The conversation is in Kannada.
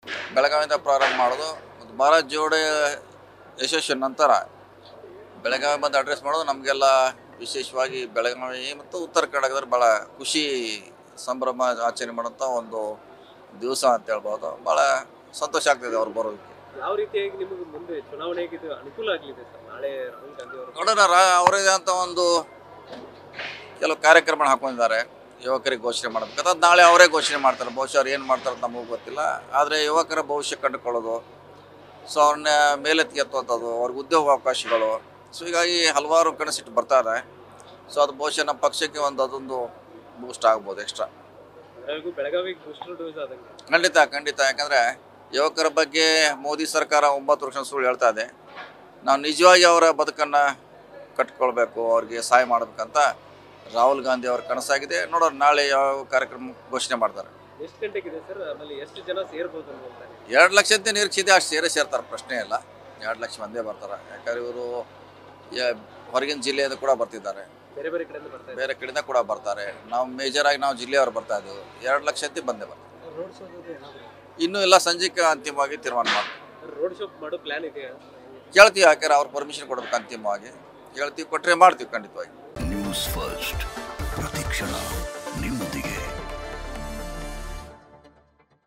ಬೆಳಗಾವಿಯಿಂದ ಪ್ರಾರಂಭ ಮಾಡೋದು ಮತ್ತು ಭಾರತ್ ಜೋಡೋ ಯಶಸ್ವಿನ ನಂತರ ಬೆಳಗಾವಿ ಬಂದು ಅಡ್ರೆಸ್ ಮಾಡೋದು ನಮಗೆಲ್ಲ ವಿಶೇಷವಾಗಿ ಬೆಳಗಾವಿ ಮತ್ತು ಉತ್ತರ ಕನ್ನಡದಲ್ಲಿ ಭಾಳ ಖುಷಿ ಸಂಭ್ರಮ ಆಚರಣೆ ಮಾಡೋಂಥ ಒಂದು ದಿವಸ ಅಂತ ಹೇಳ್ಬೋದು ಭಾಳ ಸಂತೋಷ ಆಗ್ತಿದೆ ಅವ್ರು ಬರೋದಕ್ಕೆ ಯಾವ ರೀತಿಯಾಗಿ ನಿಮಗೆ ಮುಂದೆ ಚುನಾವಣೆಗೆ ಇದು ಅನುಕೂಲ ಆಗಲಿದೆ ಸರ್ ನಾಳೆ ರಾಹುಲ್ ಗಾಂಧಿ ಅವರು ನೋಡೋಣ ರಾ- ಅವರದೇ ಅಂತ ಒಂದು ಕೆಲವು ಕಾರ್ಯಕ್ರಮ ಹಾಕೊಂಡಿದ್ದಾರೆ ಯುವಕರಿಗೆ ಘೋಷಣೆ ಮಾಡಬೇಕಂತ ಅದು ನಾಳೆ ಅವರೇ ಘೋಷಣೆ ಮಾಡ್ತಾರೆ ಬಹುಶಃ ಅವ್ರು ಏನು ಮಾಡ್ತಾರೆ ಅಂತ ನಮಗೂ ಗೊತ್ತಿಲ್ಲ ಆದರೆ ಯುವಕರ ಭವಿಷ್ಯ ಕಂಡುಕೊಳ್ಳೋದು ಸೊ ಅವ್ರನ್ನ ಮೇಲೆತ್ತಿ ಎತ್ತುವಂಥದ್ದು ಅವ್ರಿಗೆ ಉದ್ಯೋಗ ಅವಕಾಶಗಳು ಸೊ ಹೀಗಾಗಿ ಹಲವಾರು ಕನಸಿಟ್ಟು ಬರ್ತಾರೆ ಸೊ ಅದು ಬಹುಶಃ ನಮ್ಮ ಪಕ್ಷಕ್ಕೆ ಒಂದು ಅದೊಂದು ಬೂಸ್ಟ್ ಆಗ್ಬೋದು ಎಕ್ಸ್ಟ್ರಾ ಎಲ್ಲರಿಗೂ ಬೆಳಗಾವಿಗೆ ಬೂಸ್ಟರ್ ಡೋಸ್ ಆದಂಗೆ ಖಂಡಿತ ಖಂಡಿತ ಯಾಕಂದರೆ ಯುವಕರ ಬಗ್ಗೆ ಮೋದಿ ಸರ್ಕಾರ ಒಂಬತ್ತು ವರ್ಷ ಸುಳ್ಳು ಹೇಳ್ತಾ ಇದೆ ನಾವು ನಿಜವಾಗಿ ಅವರ ಬದುಕನ್ನು ಕಟ್ಕೊಳ್ಬೇಕು ಅವ್ರಿಗೆ ಸಹಾಯ ಮಾಡಬೇಕಂತ ರಾಹುಲ್ ಗಾಂಧಿ ಅವ್ರ ಕನಸಾಗಿದೆ ನೋಡೋಣ ನಾಳೆ ಯಾವ ಕಾರ್ಯಕ್ರಮ ಘೋಷಣೆ ಮಾಡ್ತಾರೆ ಎಷ್ಟು ಗಂಟೆಗಿದೆ ಸರ್ ಆಮೇಲೆ ಎಷ್ಟು ಜನ ಸೇರ್ಬೋದು ಅನ್ಕೊಂತಾರೆ ಎರಡು ಲಕ್ಷ ಅಂತ ನಿರೀಕ್ಷೆ ಇದೆ ಅಷ್ಟು ಸೇರೇ ಸೇರ್ತಾರೆ ಪ್ರಶ್ನೆ ಇಲ್ಲ ಎರಡು ಲಕ್ಷ ಮಂದೇ ಬರ್ತಾರೆ ಯಾಕಂದ್ರೆ ಇವರು ಹೊರಗಿನ ಜಿಲ್ಲೆಯಿಂದ ಕೂಡ ಬರ್ತಿದ್ದಾರೆ ಬೇರೆ ಬೇರೆ ಕಡೆಯಿಂದ ಬರ್ತಾ ಬೇರೆ ಕಡೆಯಿಂದ ಕೂಡ ಬರ್ತಾರೆ ನಾವು ಮೇಜರ್ ಆಗಿ ನಾವು ಜಿಲ್ಲೆಯವರು ಬರ್ತಾ ಇದ್ದೀವಿ ಎರಡು ಲಕ್ಷ ಅಂತ ಬಂದೇ ಬರ್ತಾರೆ ರೋಡ್ ಶೋ ಏನಾದ್ರು ಇನ್ನೂ ಎಲ್ಲ ಸಂಜೆಗೆ ಅಂತಿಮವಾಗಿ ತೀರ್ಮಾನ ಮಾಡ್ತೀವಿ ರೋಡ್ ಶೋ ಮಾಡೋ ಪ್ಲಾನ್ ಇದೆಯಾ ಕೇಳ್ತೀವಿ ಯಾಕಂದ್ರೆ ಅವ್ರು ಪರ್ಮಿಷನ್ ಕೊಡ್ಬೇಕು ಅಂತಿಮವಾಗಿ ಹೇಳ್ತೀವಿ ಕೊಟ್ಟರೆ ಮಾಡ್ತೀವಿ ಖಂಡಿತವಾಗಿ ನ್ಯೂಸ್ ಫಸ್ಟ್ ಪ್ರತಿಕ್ಷಣ ನಿಮ್ಮದೇ